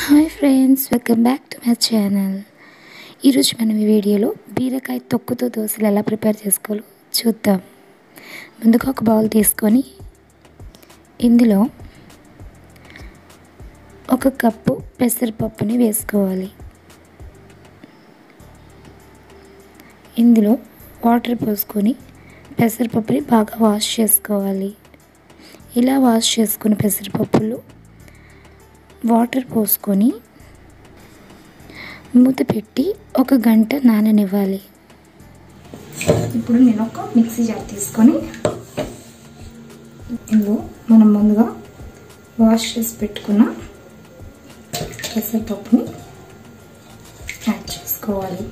hi friends welcome back to my channel ఈరోజు మనం ఈ వీడియోలో బీరకాయ తొక్కుతో దోశలు ఎలా ప్రిపేర్ చేసుకోవాలో చూద్దాం ముందుగా ఒక బౌల్ తీసుకొని ఇందులో ఒక కప్పు పెసరపప్పుని వేసుకోవాలి ఇందులో వాటర్ పోసుకొని పెసరపప్పుని బాగా వాష్ చేసుకోవాలి ఇలా వాష్ చేసుకున్న పెసరపప్పులు వాటర్ పోసుకొని మూత పెట్టి ఒక గంట నాననివ్వాలి ఇప్పుడు నేను ఒక మిక్సీ జార్ తీసుకొని ఇందులో మనం ముందుగా వాష్ చేసి పెట్టుకున్న పెసరపప్పుని యాడ్ చేసుకోవాలి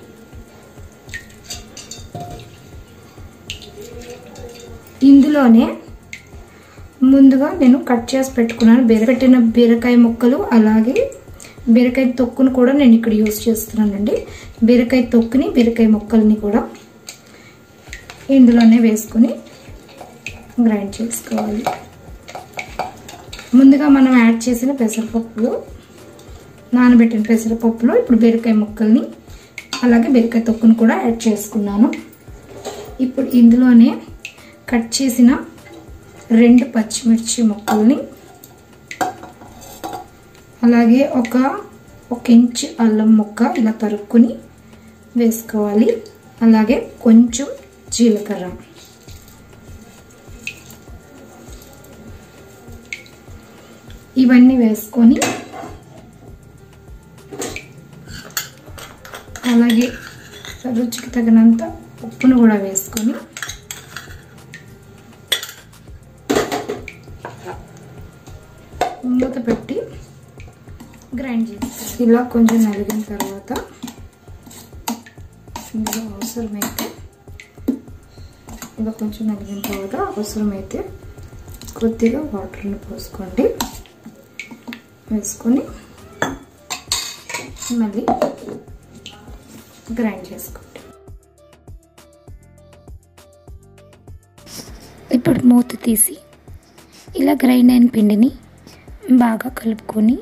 ఇందులోనే ముందుగా నేను కట్ చేసి పెట్టుకున్నాను బీర పెట్టిన బీరకాయ ముక్కలు అలాగే బీరకాయ తొక్కును కూడా నేను ఇక్కడ యూజ్ చేస్తున్నానండి బీరకాయ తొక్కుని బీరకాయ ముక్కల్ని కూడా ఇందులోనే వేసుకొని గ్రైండ్ చేసుకోవాలి ముందుగా మనం యాడ్ చేసిన పెసరపప్పులు నానబెట్టిన పెసరపప్పులో ఇప్పుడు బీరకాయ ముక్కల్ని అలాగే బీరకాయ తొక్కును కూడా యాడ్ చేసుకున్నాను ఇప్పుడు ఇందులోనే కట్ చేసిన రెండు పచ్చిమిర్చి ముక్కల్ని అలాగే ఒక ఒక ఇంచు అల్లం ముక్క ఇలా తరుక్కుని వేసుకోవాలి అలాగే కొంచెం జీలకర్ర ఇవన్నీ వేసుకొని అలాగే రుచికి తగినంత ఉప్పును కూడా వేసుకొని మూత పెట్టి గ్రైండ్ చేసుకోవాలి ఇలా కొంచెం నలిగిన తర్వాత ఇందులో అవసరమైతే ఇలా కొంచెం నలిగిన తర్వాత అవసరమైతే కొద్దిగా వాటర్ని పోసుకోండి వేసుకొని మళ్ళీ గ్రైండ్ చేసుకోండి ఇప్పుడు మూత తీసి ఇలా గ్రైండ్ అయిన పిండిని బాగా కలుపుకొని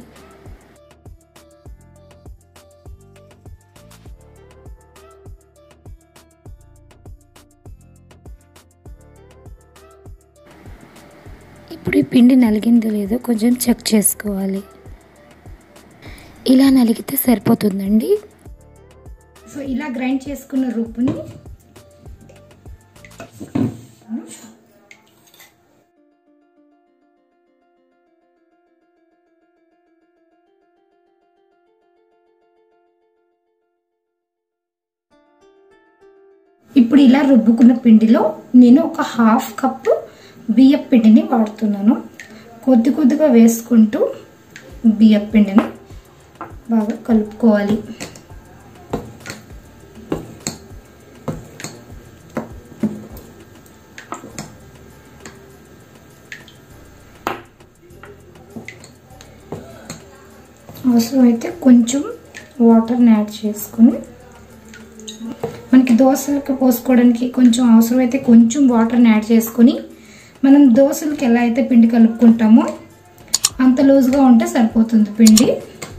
ఇప్పుడు ఈ పిండి నలిగిందో లేదో కొంచెం చెక్ చేసుకోవాలి ఇలా నలిగితే సరిపోతుందండి సో ఇలా గ్రైండ్ చేసుకున్న రుబ్బుని ఇప్పుడు ఇలా రుబ్బుకున్న పిండిలో నేను ఒక హాఫ్ కప్పు బియ్యం పిండిని వాడుతున్నాను కొద్ది కొద్దిగా వేసుకుంటూ బియ్యం పిండిని బాగా కలుపుకోవాలి అవసరమైతే కొంచెం వాటర్ని యాడ్ చేసుకొని మనకి దోశలకు పోసుకోవడానికి కొంచెం అవసరమైతే కొంచెం వాటర్ని యాడ్ చేసుకొని మనం దోశలకి ఎలా అయితే పిండి కలుపుకుంటామో అంత లూజ్గా ఉంటే సరిపోతుంది పిండి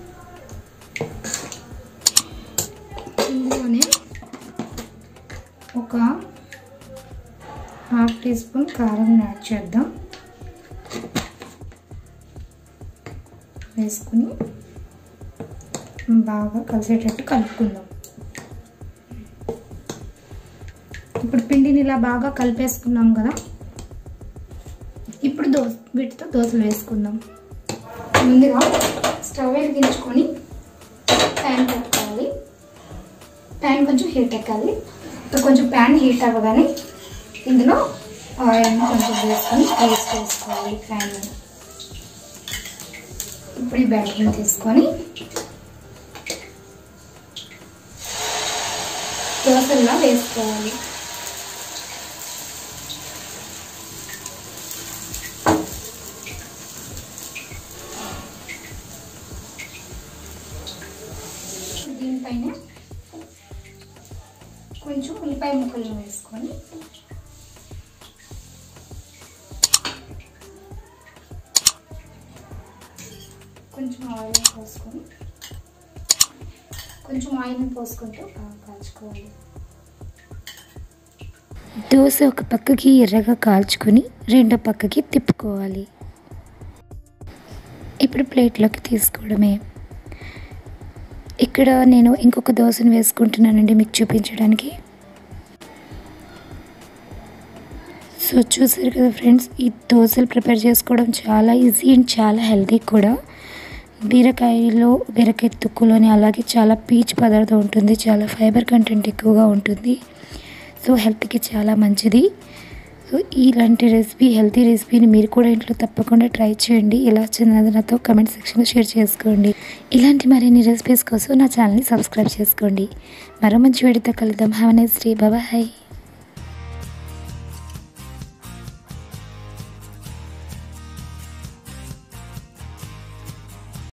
ఇందులోనే ఒక హాఫ్ టీ స్పూన్ కారం యాడ్ చేద్దాం వేసుకుని బాగా కలిసేటట్టు కలుపుకుందాం ఇప్పుడు పిండిని ఇలా బాగా కలిపేసుకున్నాం కదా ఇప్పుడు దోశ వీటితో దోశలు వేసుకుందాం ముందుగా స్టవ్ వెలిగించుకొని ప్యాన్ పెట్టుకోవాలి ప్యాన్ కొంచెం హీట్ ఎక్కాలి ఇప్పుడు కొంచెం ప్యాన్ హీట్ అవ్వగానే ఇందులో ఆయిల్ని కొంచెం వేసుకొని పేస్ట్ వేసుకోవాలి ప్యాన్ ఇప్పుడు ఈ బ్యాటర్ని తీసుకొని దోశల్లా వేసుకోవాలి దీనిపైన కొంచెం ఉల్లిపాయ ముక్కలు వేసుకొని కొంచెం ఆయిల్ పోసుకొని కొంచెం ఆయిల్ని పోసుకుంటూ బాగా కాల్చుకోవాలి దోశ ఒక పక్కకి ఎర్రగా కాల్చుకొని రెండో పక్కకి తిప్పుకోవాలి ఇప్పుడు ప్లేట్లోకి తీసుకోవడమే ఇక్కడ నేను ఇంకొక దోశను వేసుకుంటున్నానండి మీకు చూపించడానికి సో చూసారు కదా ఫ్రెండ్స్ ఈ దోశలు ప్రిపేర్ చేసుకోవడం చాలా ఈజీ అండ్ చాలా హెల్తీ కూడా బీరకాయలో బీరకాయ తుక్కులోని అలాగే చాలా పీచు పదార్థం ఉంటుంది చాలా ఫైబర్ కంటెంట్ ఎక్కువగా ఉంటుంది సో హెల్త్కి చాలా మంచిది సో ఇలాంటి రెసిపీ హెల్తీ రెసిపీని మీరు కూడా ఇంట్లో తప్పకుండా ట్రై చేయండి ఎలా వచ్చింది నాతో కమెంట్ సెక్షన్లో షేర్ చేసుకోండి ఇలాంటి మరిన్ని రెసిపీస్ కోసం నా ఛానల్ని సబ్స్క్రైబ్ చేసుకోండి మరో మంచి వీడియోతో కలుద్దాం హ్యావ్ నైస్ డే బాయ్